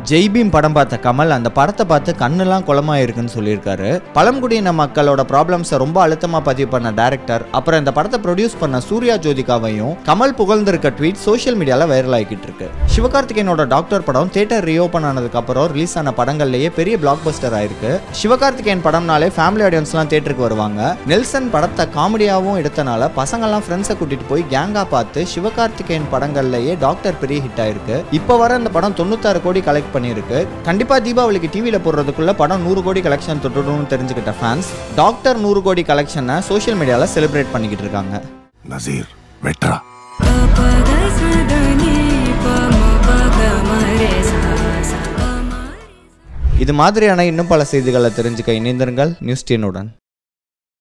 ஜெய்பீம் படம் பார்த்த கமல் அந்த படத்தை பார்த்து கண்ணெல்லாம் குளமா இருக்குன்னு சொல்லியிருக்காரு பழங்குடியின மக்களோட ப்ராப்ளம்ஸை ரொம்ப அழுத்தமா பதிவு பண்ண டேரக்டர் அப்புறம் இந்த படத்தை ப்ரொடியூஸ் பண்ண சூர்யா ஜோதிகாவையும் கமல் புகழ்ந்திருக்க ட்வீட் சோஷியல் மீடியால வைரல் ஆகிட்டு இருக்கு சிவகார்த்திகேயனோட டாக்டர் படம் தியேட்டர் ரீஓபன் ஆனதுக்கு அப்புறம் ரிலீஸ் ஆன படங்கள்லயே பெரிய பிளாக் பஸ்டர் ஆயிருக்கு சிவகார்த்திகேயன் படம்னாலே ஃபேமிலி ஆடியன்ஸ்லாம் தியேட்டருக்கு வருவாங்க நெல்சன் படத்தை காமெடியாகவும் எடுத்தனால பசங்கள்லாம் ஃப்ரெண்ட்ஸை கூட்டிட்டு போய் கேங்கா பார்த்து சிவகார்த்திகேயன் படங்கள்லயே டாக்டர் பெரிய ஹிட் ஆயிருக்கு இப்போ வர இந்த படம் தொண்ணூத்தாறு கோடி கலெக்ட் பண்ணியிருக்கு கண்டிப்பா தீபாவளிக்கு டிவியில் போடுறதுக்குள்ள படம் நூறு கோடி கலெக்ஷன் தொட்டுடும்னு தெரிஞ்சுக்கிட்ட ஃபேன்ஸ் டாக்டர் நூறு கோடி கலெக்ஷனை சோஷியல் மீடியாவில் செலிப்ரேட் பண்ணிக்கிட்டு இருக்காங்க नजीर वेट्रा இது மாதிரியான இன்னும் பல செய்திகளை தெரிஞ்சுக்க இணைந்திருங்கள் நியூஸ் டீனுடன்